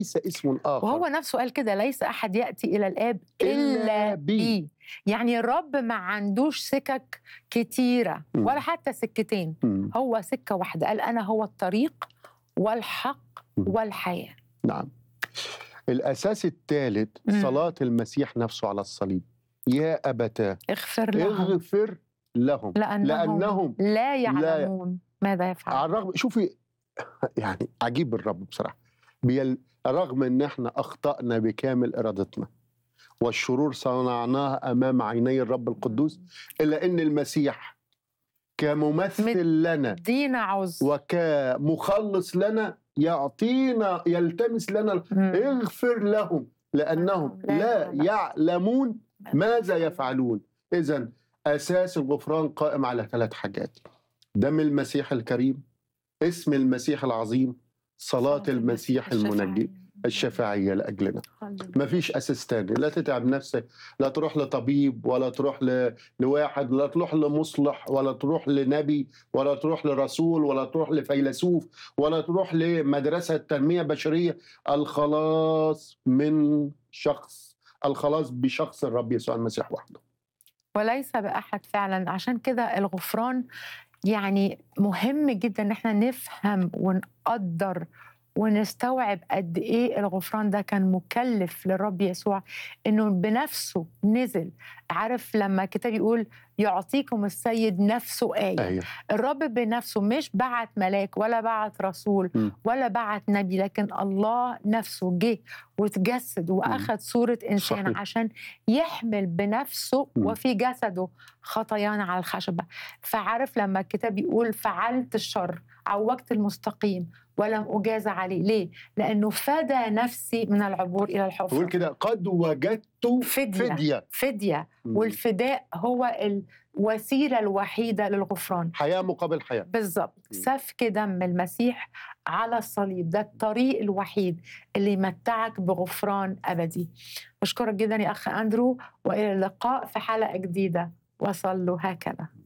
ليس اسم آخر وهو نفسه قال كده ليس احد ياتي الى الاب إلا الا بي. بي يعني الرب ما عندوش سكك كتيره مم. ولا حتى سكتين مم. هو سكه واحده قال انا هو الطريق والحق مم. والحياه نعم الأساس الثالث مم. صلاة المسيح نفسه على الصليب يا أبتاه اغفر لهم اغفر لهم لانهم, لأنهم لا يعلمون ماذا يفعل على الرغم شوفي يعني عجيب الرب بصراحة بيل... رغم ان احنا اخطأنا بكامل ارادتنا والشرور صنعناها امام عيني الرب القدوس الا ان المسيح كممثل لنا دينا عذر وكمخلص لنا يعطينا يلتمس لنا مم. اغفر لهم لانهم لا لا يعلمون. يعلمون ماذا يفعلون اذا اساس الغفران قائم على ثلاث حاجات دم المسيح الكريم اسم المسيح العظيم صلاة المسيح المنجي الشفاعية لأجلنا ما فيش أساس تاني لا تتعب نفسك لا تروح لطبيب ولا تروح ل... لواحد لا تروح لمصلح ولا تروح لنبي ولا تروح لرسول ولا تروح لفيلسوف ولا تروح لمدرسة تنمية بشرية الخلاص من شخص الخلاص بشخص الرب يسوع المسيح وحده وليس بأحد فعلا عشان كده الغفران يعني مهم جدا ان احنا نفهم ونقدر ونستوعب قد ايه الغفران ده كان مكلف للرب يسوع انه بنفسه نزل عارف لما الكتاب يقول يعطيكم السيد نفسه آية أيوة. الرب بنفسه مش بعت ملاك ولا بعت رسول م. ولا بعت نبي لكن الله نفسه جه وتجسد واخذ صوره انسان صحيح. عشان يحمل بنفسه م. وفي جسده خطايانا على الخشبه فعارف لما الكتاب يقول فعلت الشر عوجت المستقيم ولم اجاز عليه ليه لانه فدى نفسي من العبور الى بقول الحفره كده قد وجدت فدية. فدية فديه م. والفداء هو الوسيله الوحيده للغفران حياة مقابل حياة بالظبط م. سفك دم المسيح على الصليب ده الطريق الوحيد اللي يمتعك بغفران ابدي بشكرك جدا يا اخ اندرو والى اللقاء في حلقه جديده وصلوا هكذا